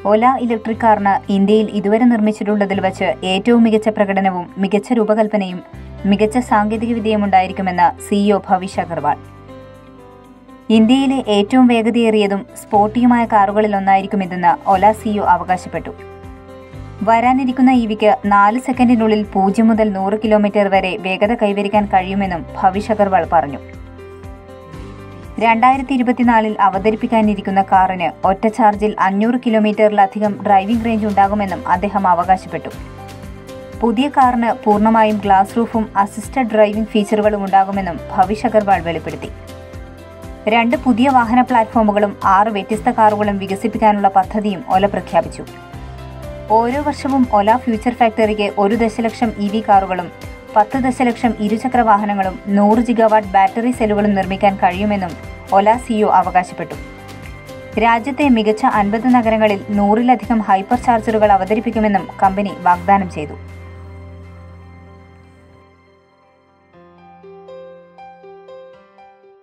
ഒല electric കാറിന് ഇന്ത്യയിൽ ഇതുവരെ നിർമ്മിച്ചിട്ടുള്ളതിൽ വച്ച് ഏറ്റവും മികച്ച പ്രകടനവും മികച്ച രൂപകൽപ്പനയും മികച്ച സാങ്കേതികവിദ്യയും ഉണ്ടായിരിക്കുമെന്ന് സിഇഒ ഭവിഷ് അഗർവാൾ ഇന്ത്യയിലെ ഏറ്റവും വേഗതയേറിയതും സ്പോർട്ടിയുമായ കാറുകളിൽ ഒന്നായിരിക്കും ഇതെന്ന് ഒല സിഇഒ അവകാശപ്പെട്ടു വരാനിരിക്കുന്ന ഇവിക്ക് നാല് സെക്കൻഡിനുള്ളിൽ പൂജ്യം മുതൽ നൂറ് കിലോമീറ്റർ വരെ വേഗത കൈവരിക്കാൻ കഴിയുമെന്നും ഭവിഷ് അഗർവാൾ പറഞ്ഞു രണ്ടായിരത്തി ഇരുപത്തിനാലിൽ അവതരിപ്പിക്കാനിരിക്കുന്ന കാറിന് ഒറ്റ ചാർജിൽ അഞ്ഞൂറ് കിലോമീറ്ററിലധികം ഡ്രൈവിംഗ് റേഞ്ച് ഉണ്ടാകുമെന്നും അദ്ദേഹം അവകാശപ്പെട്ടു പുതിയ കാറിന് പൂർണ്ണമായും ഗ്ലാസ് റൂഫും അസിസ്റ്റഡ് ഡ്രൈവിംഗ് ഫീച്ചറുകളും ഉണ്ടാകുമെന്നും ഭവിഷ് അഗർവാൾ വെളിപ്പെടുത്തി രണ്ട് പുതിയ വാഹന പ്ലാറ്റ്ഫോമുകളും ആറ് വ്യത്യസ്ത കാറുകളും വികസിപ്പിക്കാനുള്ള പദ്ധതിയും ഒല പ്രഖ്യാപിച്ചു ഓരോ വർഷവും ഒല ഫ്യൂച്ചർ ഫാക്ടറിക്ക് ഒരു ദശലക്ഷം ഇ വി കാറുകളും പത്ത് ദശലക്ഷം ഇരുചക്ര വാഹനങ്ങളും നൂറ് ജിഗാവാട്ട് ബാറ്ററി സെല്ലുകളും നിർമ്മിക്കാൻ കഴിയുമെന്നും ഒല സിഒ അവകാശപ്പെട്ടു രാജ്യത്തെ മികച്ച അൻപത് നഗരങ്ങളിൽ നൂറിലധികം ഹൈപ്പർ ചാർജറുകൾ അവതരിപ്പിക്കുമെന്നും കമ്പനി വാഗ്ദാനം ചെയ്തു